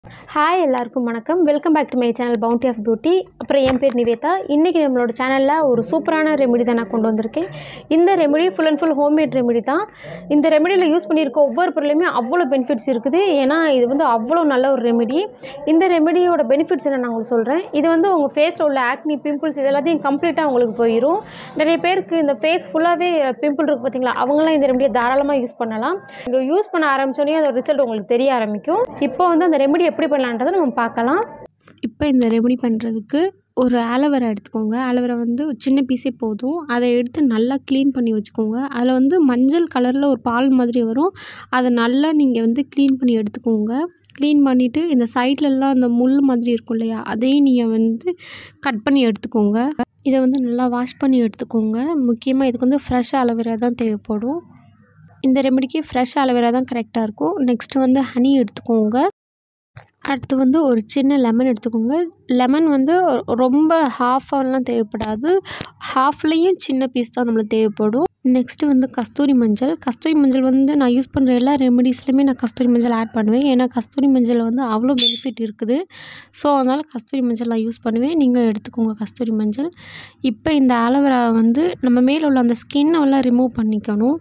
hi எல்லாருக்கும் வணக்கம் welcome back to my channel bounty of beauty அப்புறம் என் பேர் நிவேதா இன்றைக்கி நம்மளோட சேனலில் ஒரு சூப்பரான ரெமெடி தான் நான் கொண்டு வந்திருக்கேன் இந்த remedy full and full homemade remedy தான் இந்த ரெமெடியில் யூஸ் பண்ணியிருக்க ஒவ்வொரு பொருளையுமே அவ்வளோ பெனிஃபிட்ஸ் இருக்குது ஏன்னா இது வந்து அவ்வளோ நல்ல ஒரு ரெமெடி இந்த ரெமெடியோட பெனிஃபிட்ஸ் என்ன நான் உங்களுக்கு சொல்கிறேன் இது வந்து உங்கள் ஃபேஸில் உள்ள ஆக்னி பிம்பிள்ஸ் இது எல்லாத்தையும் கம்ப்ளீட்டாக உங்களுக்கு போயிடும் நிறைய பேருக்கு இந்த ஃபேஸ் ஃபுல்லாகவே பிம்பிள் இருக்குது பார்த்தீங்களா அவங்களாம் இந்த ரெமெடியை தாராளமாக யூஸ் பண்ணலாம் இங்கே யூஸ் பண்ண ஆரம்பிச்சோடனே அதோட ரிசல்ட் உங்களுக்கு தெரிய ஆரம்பிக்கும் இப்போ வந்து அந்த ரெமெடி எப்படி பண்ணலான்றதை நம்ம பார்க்கலாம் இப்போ இந்த ரெமெடி பண்ணுறதுக்கு ஒரு ஆலோவேரா எடுத்துக்கோங்க ஆலோவேரா வந்து ஒரு சின்ன பீஸே போதும் அதை எடுத்து நல்லா க்ளீன் பண்ணி வச்சுக்கோங்க அதில் வந்து மஞ்சள் கலரில் ஒரு பால் மாதிரி வரும் அதை நல்லா நீங்கள் வந்து க்ளீன் பண்ணி எடுத்துக்கோங்க க்ளீன் பண்ணிவிட்டு இந்த சைட்லலாம் அந்த முள் மாதிரி இருக்கும் இல்லையா அதையும் நீங்கள் வந்து கட் பண்ணி எடுத்துக்கோங்க இதை வந்து நல்லா வாஷ் பண்ணி எடுத்துக்கோங்க முக்கியமாக இதுக்கு வந்து ஃப்ரெஷ் ஆலோவேரா தான் தேவைப்படும் இந்த ரெமெடிக்கு ஃப்ரெஷ் ஆலோவேரா தான் கரெக்டாக இருக்கும் நெக்ஸ்ட்டு வந்து ஹனி எடுத்துக்கோங்க அடுத்து வந்து ஒரு சின்ன லெமன் எடுத்துக்கோங்க லெமன் வந்து ரொம்ப ஹாஃபாலாம் தேவைப்படாது ஹாஃப்லேயும் சின்ன பீஸ் தான் நம்மளுக்கு தேவைப்படும் நெக்ஸ்ட்டு வந்து கஸ்தூரி மஞ்சள் கஸ்தூரி மஞ்சள் வந்து நான் யூஸ் பண்ணுற எல்லா ரெமெடிஸ்லையுமே நான் கஸ்தூரி மஞ்சள் ஆட் பண்ணுவேன் ஏன்னா கஸ்தூரி மஞ்சள் வந்து அவ்வளோ பெனிஃபிட் இருக்குது ஸோ அதனால் கஸ்தூரி மஞ்சள் நான் யூஸ் பண்ணுவேன் நீங்கள் எடுத்துக்கோங்க கஸ்தூரி மஞ்சள் இப்போ இந்த ஆலோவேரா வந்து நம்ம மேலே உள்ள அந்த ஸ்கின்னெல்லாம் ரிமூவ் பண்ணிக்கணும்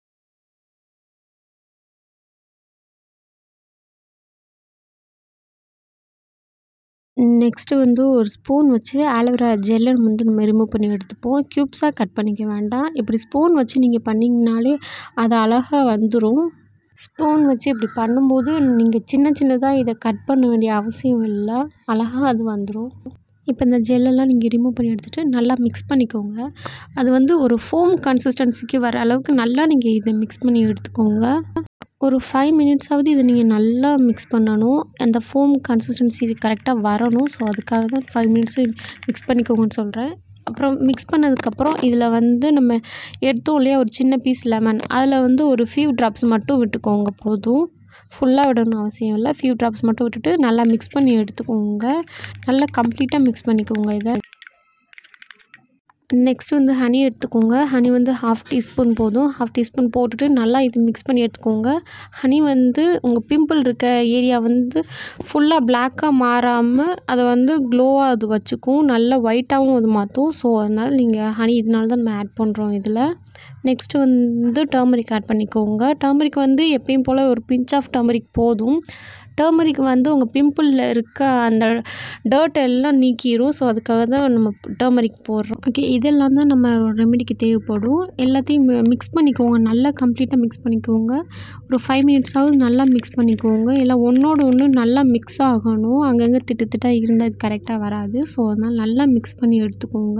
நெக்ஸ்ட்டு வந்து ஒரு ஸ்பூன் வச்சு ஆலோவேரா ஜெல்லை வந்து நம்ம ரிமூவ் பண்ணி எடுத்துப்போம் க்யூப்ஸாக கட் பண்ணிக்க வேண்டாம் இப்படி ஸ்பூன் வச்சு நீங்கள் பண்ணிங்கனாலே அது அழகாக வந்துடும் ஸ்பூன் வச்சு இப்படி பண்ணும்போது நீங்கள் சின்ன சின்னதாக இதை கட் பண்ண வேண்டிய அவசியம் இல்லை அழகாக அது வந்துடும் இப்போ இந்த ஜெல்லெல்லாம் நீங்கள் ரிமூவ் பண்ணி எடுத்துகிட்டு நல்லா மிக்ஸ் பண்ணிக்கோங்க அது வந்து ஒரு ஃபோம் கன்சிஸ்டன்சிக்கு வர அளவுக்கு நல்லா நீங்கள் இதை மிக்ஸ் பண்ணி எடுத்துக்கோங்க ஒரு ஃபைவ் மினிட்ஸாவது இதை நீங்கள் நல்லா மிக்ஸ் பண்ணணும் அந்த ஃபோம் கன்சிஸ்டன்சி இது கரெக்டாக வரணும் ஸோ அதுக்காக தான் ஃபைவ் மினிட்ஸு மிக்ஸ் பண்ணிக்கோங்கன்னு சொல்கிறேன் அப்புறம் மிக்ஸ் பண்ணதுக்கப்புறம் இதில் வந்து நம்ம எடுத்தோம் இல்லையா ஒரு சின்ன பீஸ் லெமன் அதில் வந்து ஒரு ஃபியூ ட்ராப்ஸ் மட்டும் விட்டுக்கோங்க போதும் ஃபுல்லாக விடணும் அவசியம் இல்லை ஃபியூ ட்ராப்ஸ் மட்டும் விட்டுட்டு நல்லா மிக்ஸ் பண்ணி எடுத்துக்கோங்க நல்லா கம்ப்ளீட்டாக மிக்ஸ் பண்ணிக்கோங்க இதை நெக்ஸ்ட் வந்து ஹனி எடுத்துக்கோங்க ஹனி வந்து ஹாஃப் டீஸ்பூன் போதும் ஹாஃப் டீஸ்பூன் போட்டுட்டு நல்லா இது மிக்ஸ் பண்ணி எடுத்துக்கோங்க ஹனி வந்து உங்கள் பிம்பிள் இருக்க ஏரியா வந்து ஃபுல்லாக பிளாக்காக மாறாமல் அதை வந்து க்ளோவாக அது வச்சுக்கும் நல்லா ஒயிட்டாகவும் அது மாற்றும் ஸோ அதனால் நீங்கள் ஹனி இதனால தான் நம்ம ஆட் பண்ணுறோம் இதில் நெக்ஸ்ட்டு வந்து டர்மரிக் ஆட் பண்ணிக்கோங்க டர்மரிக் வந்து எப்பயும் போல் ஒரு பிஞ்ச் ஆஃப் டர்மரிக் போதும் டர்மரிக் வந்து உங்கள் பிம்பிளில் இருக்க அந்த டர்ட் எல்லாம் நீக்கிடும் ஸோ அதுக்காக தான் நம்ம டர்மரிக் போடுறோம் ஓகே இதெல்லாம் தான் நம்ம ரெமெடிக்கு தேவைப்படும் எல்லாத்தையும் மிக்ஸ் பண்ணிக்கோங்க நல்லா கம்ப்ளீட்டாக மிக்ஸ் பண்ணிக்கோங்க ஒரு ஃபைவ் மினிட்ஸாவது நல்லா மிக்ஸ் பண்ணிக்கோங்க எல்லாம் ஒன்றோட ஒன்று நல்லா மிக்ஸ் ஆகணும் அங்கங்கே திட்டு திட்டாக இருந்தால் இது கரெக்டாக வராது ஸோ அதனால் நல்லா மிக்ஸ் பண்ணி எடுத்துக்கோங்க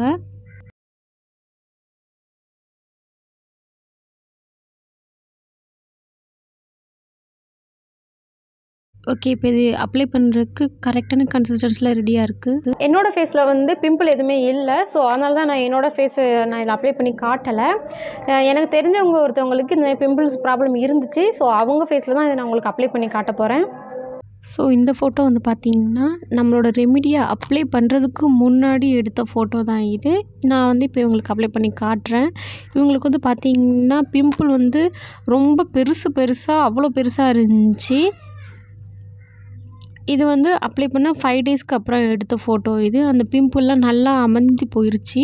ஓகே இப்போ இது அப்ளை பண்ணுறதுக்கு கரெக்டான கன்சிஸ்டன்ஸில் ரெடியாக இருக்குது என்னோட ஃபேஸில் வந்து பிம்பிள் எதுவுமே இல்லை ஸோ அதனால தான் நான் என்னோட ஃபேஸை நான் இதில் அப்ளை பண்ணி காட்டலை அஹ் எனக்கு தெரிஞ்சவங்க ஒருத்தவங்களுக்கு இந்த பிம்பிள்ஸ் ப்ராப்ளம் இருந்துச்சு ஸோ அவங்க ஃபேஸில் தான் இதை நான் உங்களுக்கு அப்ளை பண்ணி காட்ட போகிறேன் ஸோ இந்த ஃபோட்டோ வந்து பார்த்திங்கன்னா நம்மளோட ரெமிடியை அப்ளை பண்ணுறதுக்கு முன்னாடி எடுத்த ஃபோட்டோ தான் இது நான் வந்து இப்போ இவங்களுக்கு அப்ளை பண்ணி காட்டுறேன் இவங்களுக்கு வந்து பார்த்திங்கன்னா பிம்பிள் வந்து ரொம்ப பெருசு பெருசாக அவ்வளோ பெருசாக இருந்துச்சு இது வந்து அப்ளை பண்ண ஃபைவ் டேஸ்க்கு அப்புறம் எடுத்த ஃபோட்டோ இது அந்த பிம்பிள்லாம் நல்லா அமர்ந்து போயிருச்சு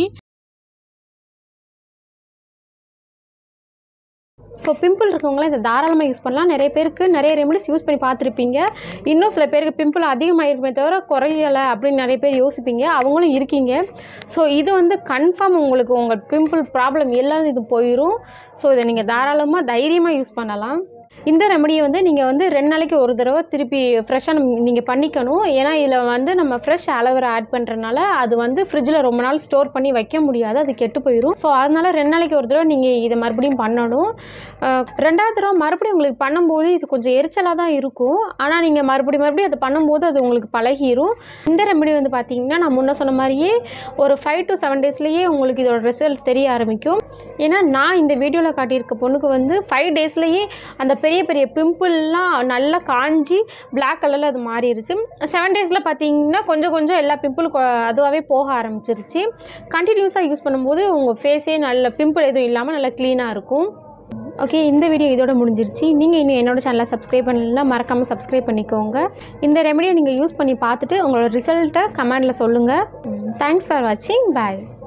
ஸோ பிம்பிள் இருக்கவங்களாம் இதை தாராளமாக யூஸ் பண்ணலாம் நிறைய பேருக்கு நிறைய ரெமெடிஸ் யூஸ் பண்ணி பார்த்துருப்பீங்க இன்னும் சில பேருக்கு பிம்பிள் அதிகமாகிருக்குமே தவிர குறையலை அப்படின்னு நிறைய பேர் யோசிப்பீங்க அவங்களும் இருக்கீங்க ஸோ இது வந்து கன்ஃபார்ம் உங்களுக்கு உங்கள் பிம்பிள் ப்ராப்ளம் எல்லாம் இது போயிடும் ஸோ இதை நீங்கள் தாராளமாக தைரியமாக யூஸ் பண்ணலாம் இந்த ரெமடியை வந்து நீங்கள் வந்து ரெண்டு நாளைக்கு ஒரு தடவை திருப்பி ஃப்ரெஷ்ஷாக நீங்கள் பண்ணிக்கணும் ஏன்னா இதில் வந்து நம்ம ஃப்ரெஷ் அலோவேரா ஆட் பண்ணுறதுனால அது வந்து ஃப்ரிட்ஜில் ரொம்ப நாள் ஸ்டோர் பண்ணி வைக்க முடியாது அது கெட்டு போயிடும் ஸோ அதனால ரெண்டு நாளைக்கு ஒரு தடவை நீங்கள் இதை மறுபடியும் பண்ணணும் அஹ் ரெண்டாவது தடவை மறுபடியும் உங்களுக்கு பண்ணும்போது இது கொஞ்சம் எரிச்சலாக தான் இருக்கும் ஆனால் நீங்கள் மறுபடியும் மறுபடியும் அதை பண்ணும்போது அது உங்களுக்கு பழகிரும் இந்த ரெமடி வந்து பார்த்தீங்கன்னா நான் முன்ன சொன்ன மாதிரியே ஒரு ஃபைவ் டு செவன் டேஸ்லேயே உங்களுக்கு இதோட ரிசல்ட் தெரிய ஆரம்பிக்கும் ஏன்னா நான் இந்த வீடியோவில் காட்டியிருக்க பொண்ணுக்கு வந்து ஃபைவ் டேஸ்லேயே அந்த பெரிய பெரிய பிம்பிள்லாம் நல்லா காஞ்சி பிளாக் கலரில் அது மாறிடுச்சு செவன் டேஸில் பார்த்தீங்கன்னா கொஞ்சம் கொஞ்சம் எல்லா பிம்பிள் அதுவாகவே போக ஆரம்பிச்சிருச்சு கண்டினியூஸாக யூஸ் பண்ணும்போது உங்கள் ஃபேஸே நல்ல பிம்பிள் எதுவும் இல்லாமல் நல்லா க்ளீனாக இருக்கும் ஓகே இந்த வீடியோ இதோட முடிஞ்சிருச்சு நீங்கள் இன்னும் என்னோட சேனலை சப்ஸ்கிரைப் பண்ணலைன்னா மறக்காமல் சப்ஸ்கிரைப் பண்ணிக்கோங்க இந்த ரெமடியை நீங்கள் யூஸ் பண்ணி பார்த்துட்டு உங்களோட ரிசல்ட்டை கமெண்டில் சொல்லுங்கள் தேங்க்ஸ் ஃபார் வாட்சிங் பாய்